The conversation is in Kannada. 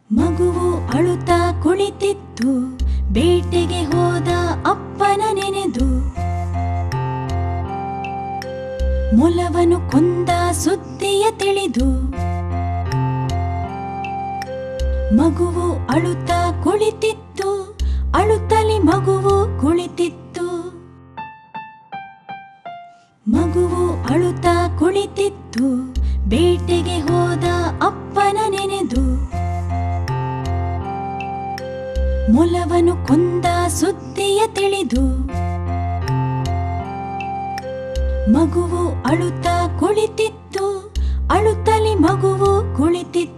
ಮಗುವು ಅಳುತ್ತಾ ಕುಳಿತಿತ್ತು ಬೇಟೆಗೆ ಹೋದ ಅಪ್ಪನ ನೆನೆದು ಮೊಲವನು ಕೊಂದ ಸುದ್ದಿಯ ತಿಳಿದು ಮಗುವು ಅಳುತ್ತಾ ಕುಳಿತಿತ್ತು ಅಳುತ್ತಲಿ ಮಗುವು ಕುಳಿತಿತ್ತು ಮಗುವು ಅಳುತ್ತಾ ಕುಳಿತಿತ್ತು ಬೇಟೆಗೆ ಹೋದ ಅಪ್ಪನ ನೆನೆದು ಮೊಲವನು ಕೊಂದ ಸುದ್ದಿಯ ತಿಳಿದು ಮಗುವು ಅಳುತ್ತಾ ಕುಳಿತಿತ್ತು ಅಳುತ್ತಲಿ ಮಗುವು ಕುಳಿತಿತ್ತು